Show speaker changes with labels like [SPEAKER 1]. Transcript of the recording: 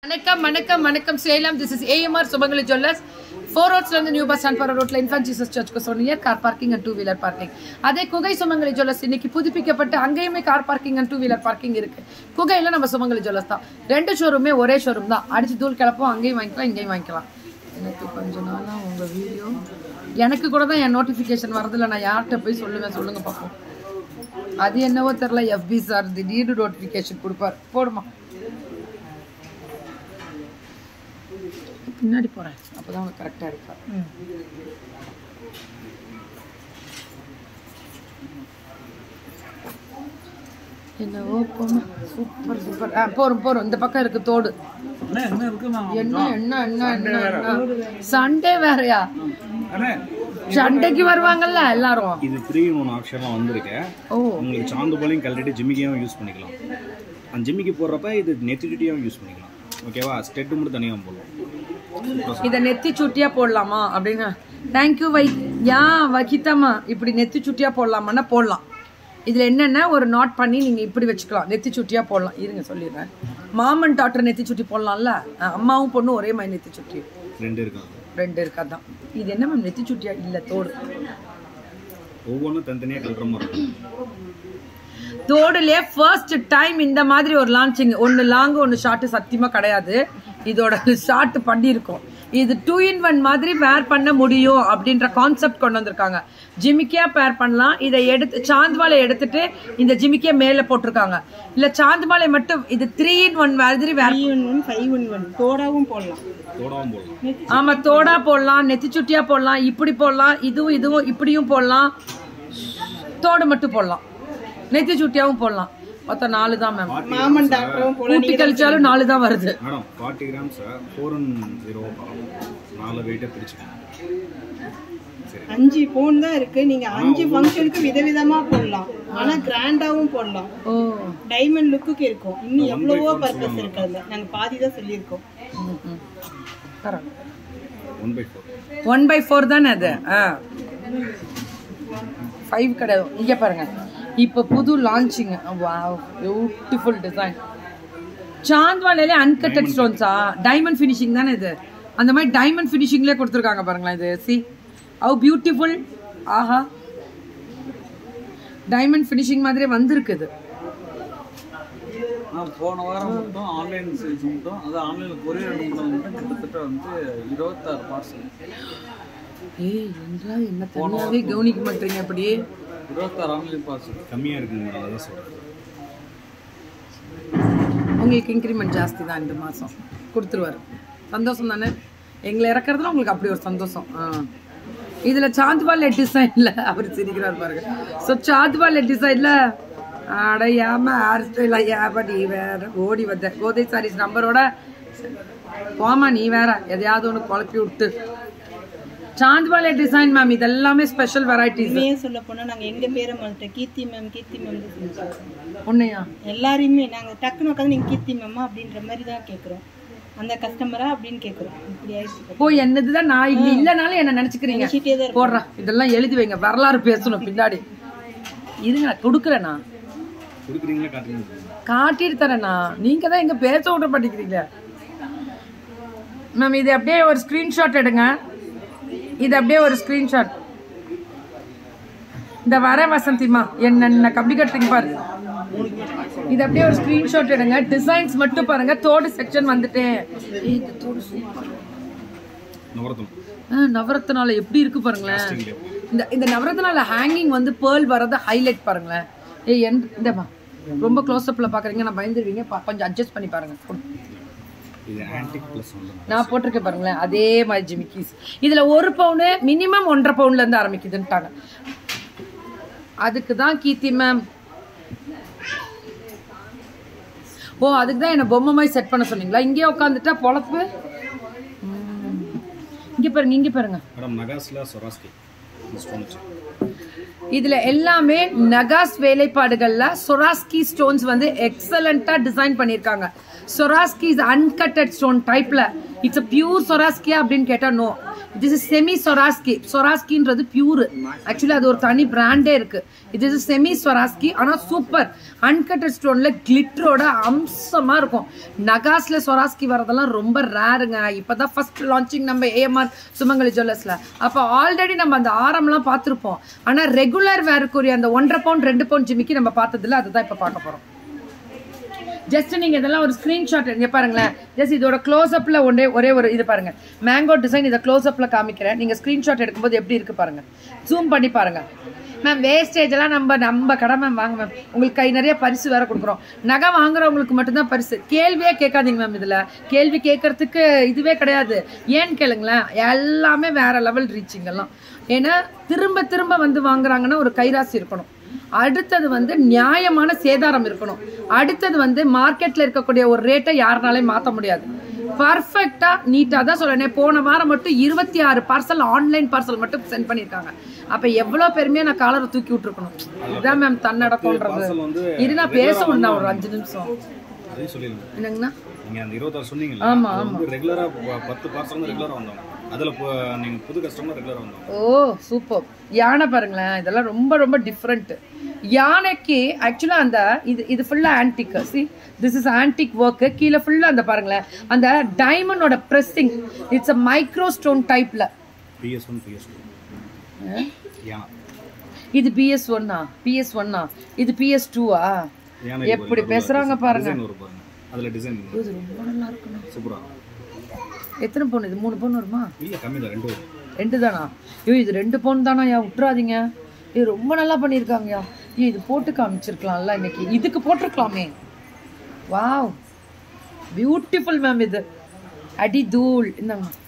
[SPEAKER 1] வணக்கம் வணக்கம் வணக்கம் Salem this is AMR Sumangali jewellers four ரோட்ஸ்ல இருந்து நியூ பஸ் ஸ்டாண்ட் போற ரோட்ல இன்ஃபன்ட் ஜீசஸ் சர்ச்சுக்கு சொன்னியர் car parking and two wheeler parking அதே குகை சுமங்கலி ஜுவல்லர்ஸ் இன்னைக்கு புதுப்பிக்கப்பட்டு அங்கேயுமே car parking and two wheeler parking இருக்கு குகையில நம்ம சுமங்கலி ஜுவல்லர்ஸ் தான் ரெண்டு ஷோரூமே ஒரே ஷோரூம் தான் அடிச்சு தூள் கிளப்போம் அங்கேயும் வாங்கிக்கலாம் இங்கேயும் வாங்கிக்கலாம் எனக்கு கொஞ்ச நாளா உங்க வீடியோ எனக்கு கூட தான் என் நோட்டிஃபிகேஷன் வரதில்ல நான் யார்கிட்ட போய் சொல்லுவேன் சொல்லுங்க பார்ப்போம் அது என்னவோ தெரியல எஃபி சார் திடீர்னு நோட்டிஃபிகேஷன் கொடுப்பார் போடுமா பின்னாடி போறேன் அப்பதான் உனக்கு கரெக்டா இருக்கா என்னவோ போமா சூப்பர் சூப்பர் ஆ போறோம் போறோம் இந்த பக்கம் இருக்கு தோடு
[SPEAKER 2] அண்ணே, என்ன இருக்குமா?
[SPEAKER 1] என்ன என்ன என்ன என்ன என்ன சண்டே வேறயா
[SPEAKER 2] அண்ணே,
[SPEAKER 1] சண்டைக்கு வருவாங்கல்ல எல்லாரும்
[SPEAKER 2] இது த்ரீ இன் ஒன் ஆப்ஷன்லாம் வந்திருக்கு
[SPEAKER 1] ஓ
[SPEAKER 2] உங்களுக்கு சாந்து போலையும் கழட்டிட்டு ஜிம்மிக்கையும் யூஸ் பண்ணிக்கலாம் அந்த ஜிம்மிக்கு போடுறப்ப இது நெத்திட்டியும் யூஸ் பண்ணிக்கலாம் ஓகேவா ஸ்டெட்டு மட்டும் தனியாக போடலாம்
[SPEAKER 1] இத நெத்தி சுட்டியா போடலாமா அப்படின்னு தேங்க்யூ வை யா வகித்தம்மா இப்படி நெத்தி சுட்டியா போடலாமான்னா போடலாம் இதுல என்னென்ன ஒரு நாட் பண்ணி நீங்க இப்படி வச்சுக்கலாம் நெத்தி சுட்டியா போடலாம் இருங்க சொல்லிடுறேன் மாமன் டாக்டர் நெத்தி சுட்டி போடலாம்ல அஹ் அம்மாவும் பொண்ணும் ஒரே மாதிரி நெத்தி சுட்டி
[SPEAKER 2] ரெண்டு இருக்காது
[SPEAKER 1] ரெண்டு இருக்காதான் இது என்ன மேம் நெத்தி சுட்டியா இல்ல தோடு
[SPEAKER 2] ஒவ்வொன்றும் தனித்தனியாக கழட்டுற மாதிரி இருக்கும்
[SPEAKER 1] தோடுலயே ஃபர்ஸ்ட் டைம் இந்த மாதிரி ஒரு லான்ச்சிங் ஒன்னு லாங் ஒன்னு ஷார்ட் சத்தியமா கிடையாது இதோட ஷார்ட் பண்ணியிருக்கோம் இது டூ இன் ஒன் மாதிரி வேர் பண்ண முடியும் அப்படின்ற கான்செப்ட் கொண்டு வந்திருக்காங்க ஜிமிக்கியா பேர் பண்ணலாம் இதை எடுத்து சாந்துமாலை எடுத்துட்டு இந்த ஜிமிக்கியா மேல போட்டிருக்காங்க இல்ல சாந்துமாலை மட்டும் இது த்ரீ இன் ஒன் மாதிரி wear
[SPEAKER 3] one one five one one தோடாவும் போடலாம்
[SPEAKER 2] தோடாவும் போடலாம்
[SPEAKER 1] ஆமா தோடா போடலாம் நெத்தி சுட்டியா போடலாம் இப்படி போடலாம் இதுவும் இதுவும் இப்படியும் போடலாம் தோடு மட்டும் போடலாம் நெத்தி சுட்டியாவும் போடலாம் மொத்தம் நாலு தான் மேம்
[SPEAKER 3] மாமன் டாக்டரும் போல
[SPEAKER 1] கூட்டி கழிச்சாலும் நாலு தான் வருது
[SPEAKER 2] madam forty grams four and zero நாலு வெயிட்டை பிரிச்சுக்கோங்க சரி
[SPEAKER 3] அஞ்சு பவுன் தான் இருக்கு நீங்க அஞ்சு ஃபங்க்ஷனுக்கு விதவிதமா போடலாம் ஆனா கிராண்டாவும் போடலாம்
[SPEAKER 1] ஓ
[SPEAKER 3] டைமண்ட் லுக்குக்கு இருக்கும் இன்னும் எவ்வளவோ பர்பஸ் இருக்கு அதுல நாங்க பாதி தான் சொல்லியிருக்கோம்
[SPEAKER 2] one by four
[SPEAKER 1] one by four தானே அது ஆ ஃபைவ் கிடையாது இங்க பாருங்க இப்போ புது லான்ச்சிங் வாவ் பியூட்டிஃபுல் டிசைன் சாந்த்வாலையிலே அன்கட்டட் ஸ்டோன்ஸா டைமண்ட் ஃபினிஷிங் தானே இது அந்த மாதிரி டைமண்ட் ஃபினிஷிங்லேயே கொடுத்துருக்காங்க பாருங்களேன் இது சி ஹவு பியூட்டிஃபுல் ஆஹா டைமண்ட் ஃபினிஷிங் மாதிரியே வந்திருக்கு இது
[SPEAKER 4] நான் போன வாரம் மட்டும் ஆன்லைன் சேல்ஸ் மட்டும் அது ஆன்லைனில் கொரியர் அனுப்புனது மட்டும் கிட்டத்தட்ட வந்து இருபத்தாறு பார்சல்
[SPEAKER 1] ஏய் என்றா என்ன தனியாவே கவனிக்க மாட்டீங்க அப்படி
[SPEAKER 4] இருபத்தாறு ஆன்லைன் பார்சல்
[SPEAKER 2] கம்மியாக இருக்குங்க மேடம் அதான் சொல்கிறேன்
[SPEAKER 1] உங்களுக்கு இன்க்ரிமெண்ட் ஜாஸ்தி தான் இந்த மாதம் கொடுத்துருவாரு சந்தோஷம் தானே எங்களை இறக்குறதுல உங்களுக்கு அப்படி ஒரு சந்தோஷம் ஆ இதில் சாந்துபால் டிசைனில் அவர் சிரிக்கிறார் பாருங்க ஸோ சாந்துபால் டிசைனில் அட ஏமா ஹேர் ஸ்டைல் ஏமா நீ வேற ஓடி வந்த கோதை சாரீஸ் நம்பரோட போமா நீ வேற எதையாவது ஒன்று குழப்பி விட்டு சாந்துபாலே டிசைன் மேம் இதெல்லாமே ஸ்பெஷல் வெரைட்டிஸ்
[SPEAKER 3] உண்மையே சொல்ல போனா நாங்க எங்க பேரை மாட்டோம் கீர்த்தி மேம் கீர்த்தி மேம் தான் சொல்லிட்டு
[SPEAKER 1] உன்னையா
[SPEAKER 3] எல்லாரையுமே நாங்க டக்குன்னு உட்காந்து நீங்க கீர்த்தி மேமா அப்படின்ற மாதிரி தான் கேக்குறோம் அந்த கஸ்டமரா அப்படின்னு கேக்குறோம் இப்படி ஆயிடுச்சு
[SPEAKER 1] ஓ என்னதுதான் நான் இங்க இல்லனாலும் என்ன நினைச்சுக்கிறீங்க
[SPEAKER 3] நினைச்சிட்டே தான் இருப்போம்.
[SPEAKER 1] போடுறேன் இதெல்லாம் எழுதி வைங்க வரலாறு பேசணும் பின்னாடி இருங்க நான் கொடுக்குறேண்ணா
[SPEAKER 2] கொடுக்குறீங்களா காட்டுறீங்க
[SPEAKER 1] காட்டிட்டு தரேண்ணா நீங்க தான் இங்க பேச விட மாட்டேங்கிறீங்க மேம் இது அப்படியே ஒரு ஸ்கிரீன்ஷாட் எடுங்க இது அப்படியே ஒரு ஸ்கிரீன்ஷாட் இந்த வர வசந்திமா என்ன கம்பி கட்டுறீங்க பாரு இது அப்படியே ஒரு ஸ்கிரீன்ஷாட் எடுங்க டிசைன்ஸ் மட்டும் பாருங்க தோடு செக்ஷன் வந்துட்டேன் ஏய், இந்த தோடு சூப்பர்
[SPEAKER 2] நவரத்தம்
[SPEAKER 1] ஆ, நவரத்னால எப்படி இருக்கு பாருங்களேன் இந்த இந்த நவரத்னால ஹேங்கிங் வந்து பேர்ல் வரத ஹைலைட் பாருங்களேன் ஏய் என் இந்தமா ரொம்ப க்ளோஸ் அப்ல பாக்குறீங்க நான் பயந்துருவீங்க பா- கொஞ்சம் அட்ஜஸ்ட் பண்ணி பாருங்க கொடு.
[SPEAKER 2] இது ஆன்டிக் ப்ளஸ் ஒன்று
[SPEAKER 1] நான் போட்டிருக்கேன் பாருங்களேன் அதே மாதிரி ஜிமிக்கிஸ் இதுல ஒரு பவுனு மினிமம் ஒன்றரை பவுன்ல இருந்து ஆரம்பிக்குதுன்ட்டாங்க அதுக்கு தான் கீர்த்தி மேம் ஓ அதுக்கு தான் என்ன பொம்மை மாதிரி செட் பண்ண சொன்னீங்களா இங்கேயே உட்காந்துட்டா பொழப்பு ம். இங்க பாருங்க இங்க பாருங்க
[SPEAKER 2] மேடம் நகாஸ்ல சொராஸ்கி ஸ்டோன் வச்சு
[SPEAKER 1] இதுல எல்லாமே நகாஸ் வேலைப்பாடுகள்ல சொராஸ்கி ஸ்டோன்ஸ் வந்து எக்ஸலண்டா டிசைன் பண்ணிருக்காங்க சொராஸ்கி இஸ் அன்கட்டட் ஸ்டோன் டைப்ல இட்ஸ் பியூர் சொராஸ்கியா அப்படின்னு கேட்டா no this is semi Swarovski சொராஸ்கின்றது பியூர் ஆக்சுவலி அது ஒரு தனி பிராண்டே இருக்கு இது இஸ் செமி சொராஸ்கி ஆனா சூப்பர் அன்கட்டட் ஸ்டோன்ல கிளிட்டரோட அம்சமா இருக்கும் நகாஸ்ல சொராஸ்கி வரதெல்லாம் ரொம்ப ரேருங்க இப்பதான் ஃபர்ஸ்ட் லான்ச்சிங் நம்ம ஏஎம்ஆர் சுமங்கலி ஜுவல்லர்ஸ்ல அப்போ ஆல்ரெடி நம்ம அந்த ஆரம்லாம் பார்த்துருப்போம் ஆனா ரெகுலர் வேருக்குரிய அந்த ஒன்றரை பவுண்ட் ரெண்டு பவுண்ட் ஜிமிக்கி நம்ம பார்த்ததில்ல அதுதான் இப்போ பார்க்க போறோம் ஜஸ்ட் நீங்க இதெல்லாம் ஒரு ஸ்கிரீன்ஷாட் இங்க பாருங்களேன் ஜஸ்ட் இதோட க்ளோஸ்அப்ல ஒரே ஒரே ஒரு இது பாருங்க மேங்கோ டிசைன் இதை க்ளோஸ்அப்ல காமிக்கிறேன் நீங்க ஸ்கிரீன்ஷாட் எடுக்கும்போது எப்படி இருக்கு பாருங்க ஜூம் பண்ணி பாருங்க மேம் வேஸ்டேஜ் எல்லாம் நம்ம நம்ம கடை மேம் வாங்க மேம் உங்களுக்கு கை நிறைய பரிசு வேற கொடுக்குறோம் நகை வாங்குறவங்களுக்கு மட்டும்தான் பரிசு கேள்வியே கேட்காதீங்க மேம் இதுல கேள்வி கேட்கறதுக்கு இதுவே கிடையாது ஏன்னு கேளுங்களேன் எல்லாமே வேற லெவல் ரீச்சிங் எல்லாம் ஏன்னா திரும்ப திரும்ப வந்து வாங்குறாங்கன்னா ஒரு கைராசி இருக்கணும் அடுத்தது வந்து நியாயமான சேதாரம் இருக்கணும் அடுத்தது வந்து மார்க்கெட்ல இருக்கக்கூடிய ஒரு ரேட்டை யாருனாலையும் மாற்ற முடியாது பர்ஃபெக்டா நீட்டா தான் சொல்றேன் போன வாரம் மட்டும் இருபத்தி ஆறு பார்சல் ஆன்லைன் பார்சல் மட்டும் சென்ட் பண்ணியிருக்காங்க அப்ப எவ்வளவு பெருமையா நான் காலரை தூக்கி விட்டுருக்கணும் இதுதான் மேம் தன்னடக்கம்ன்றது
[SPEAKER 2] பார்சல் வந்து
[SPEAKER 1] இரு நான் பேச விடுந்தேன் ஒரு அஞ்சு நிமிஷம்
[SPEAKER 2] அதையும் சொல்லிடுங்க
[SPEAKER 1] என்னங்கண்ணா
[SPEAKER 2] நீங்க அந்த இருபத்தாறு சொன்னீங்கல்ல
[SPEAKER 1] ஆமா,
[SPEAKER 2] அது வந்து ரெகுலரா பத்து பார்சல் வந்து ரெகுலரா வந்தோம் அதுல இப்போ நீங்க புது கஸ்டமர் ரெகுலரா வந்தோம்
[SPEAKER 1] ஓ சூப்பர் யானை பாருங்களேன் இதெல்லாம் ரொம்ப ரொம்ப டிஃப்ரெண்ட் யானைக்கு ஆக்சுவலாக அந்த இது இது ஃபுல்லாக antique see this is antique work கீழே ஃபுல்லாக அந்த பாருங்களேன் அந்த டைமண்டோட pressing it's a micro stone டைப்பில்
[SPEAKER 2] பிஎஸ் ஒன் பிஎஸ் டூ ஏன்
[SPEAKER 1] இது பிஎஸ் ஒன்னா பிஎஸ் ஒன்னா இது பிஎஸ் டூவா
[SPEAKER 2] யானை
[SPEAKER 1] எப்படி பேசுறாங்க பாருங்க
[SPEAKER 2] டிசைன் வரும் பாருங்க அதுல டிசைன்
[SPEAKER 1] இது ரொம்ப நல்லா இருக்கணும்
[SPEAKER 2] சூப்பரா
[SPEAKER 1] எத்தனை பவுன் இது மூணு பவுன் வருமா
[SPEAKER 2] இல்ல கம்மி தான் ரெண்டு வரும்
[SPEAKER 1] ரெண்டு தானா ஐயோ இது ரெண்டு பவுன் தானா யா விட்டுறாதீங்க இது ரொம்ப நல்லா பண்ணியிருக்காங்கயா ஐயோ இது போட்டு காமிச்சிருக்கலாம்ல இன்னைக்கு இதுக்கு போட்டிருக்கலாமே வாவ் பியூட்டிஃபுல் மேம் இது அடி தூள் இந்தாங்க